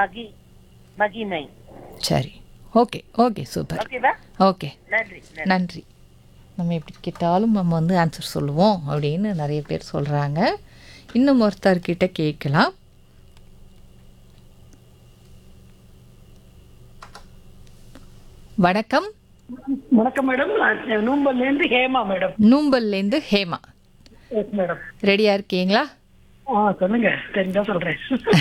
மகி மகிமை சரி okay okay super ஓகேவா ஓகே நன்றி நன்றி நன்றி நம்ம எப்படி கேட்டாலும் நம்ம வந்து ஆன்சர் சொல்லுவோம் அப்படின்னு நிறைய பேர் சொல்கிறாங்க இன்னும் ஒருத்தர்கிட்ட கேட்கலாம் வணக்கம் வணக்கம் மேடம் நான் நூம்பல்ல இருந்து ஹேமா மேடம் நூம்பல்லேருந்து ஹேமா எஸ் மேடம் ரெடியாக இருக்கீங்களா ஆ சொல்லுங்க தெரிஞ்சா சொல்றேன்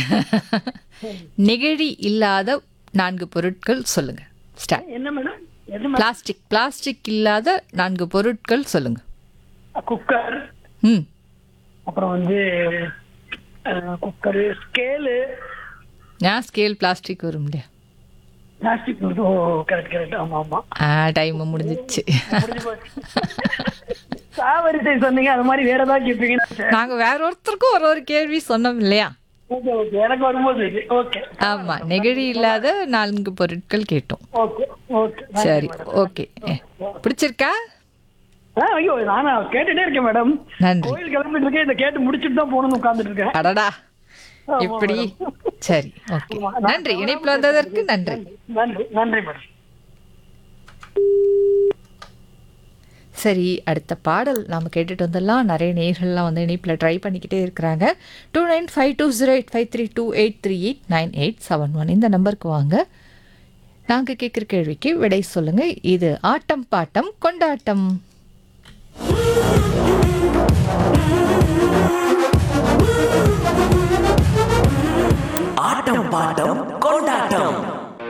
நெகிழி இல்லாத நான்கு பொருட்கள் சொல்லுங்க ஸ்டார்ட் என்ன மேடம் எது மேடம் பிளாஸ்டிக் பிளாஸ்டிக் இல்லாத நான்கு பொருட்கள் சொல்லுங்க குக்கர் ம் அப்புறம் வந்து குக்கரு ஸ்கேலு ஏன் ஸ்கேல் பிளாஸ்டிக் வரும் இல்லையா பிளாஸ்டிக் ஓ கரெக்ட் கரெக்ட் ஆமா ஆமா ஆ டைம் முடிஞ்சிச்சு முடிஞ்சு போச்சு சாவரிசை சொன்னீங்க அது மாதிரி வேற ஏதாவது கேட்பீங்கன்னு நாங்க வேற ஒருத்தருக்கும் ஒரு ஒரு கேள்வி சொன்னோம் இல்லையா ஓகே ஓகே எனக்கு வரும்போது ஓகே ஆமா நெகிழி இல்லாத நான்கு பொருட்கள் கேட்டோம் ஓகே ஓகே சரி ஓகே பிடிச்சிருக்கா ஆ ஐயோ நானா கேட்டுட்டே இருக்கேன் மேடம் நன்றி கோயில் கிளம்பிட்டு இருக்கேன் இதை கேட்டு முடிச்சுட்டு தான் போகணும்னு உட்காந்துட்டு இருக்கேன் அடடா ஆமா, இப்படி சரி ஓகே நன்றி இணைப்புல வந்ததற்கு நன்றி நன்றி நன்றி மேடம் சரி அடுத்த பாடல் நாம் கேட்டுட்டு வந்துடலாம் நிறைய நேர்கள்லாம் வந்து இணைப்பில் ட்ரை பண்ணிக்கிட்டே இருக்கிறாங்க two nine five two zero eight five three two eight three eight nine eight seven one இந்த நம்பருக்கு வாங்க நாங்கள் கேட்குற கேள்விக்கு விடை சொல்லுங்கள் இது ஆட்டம் பாட்டம் கொண்டாட்டம் ஆட்டம் பாட்டம் கொண்டாட்டம்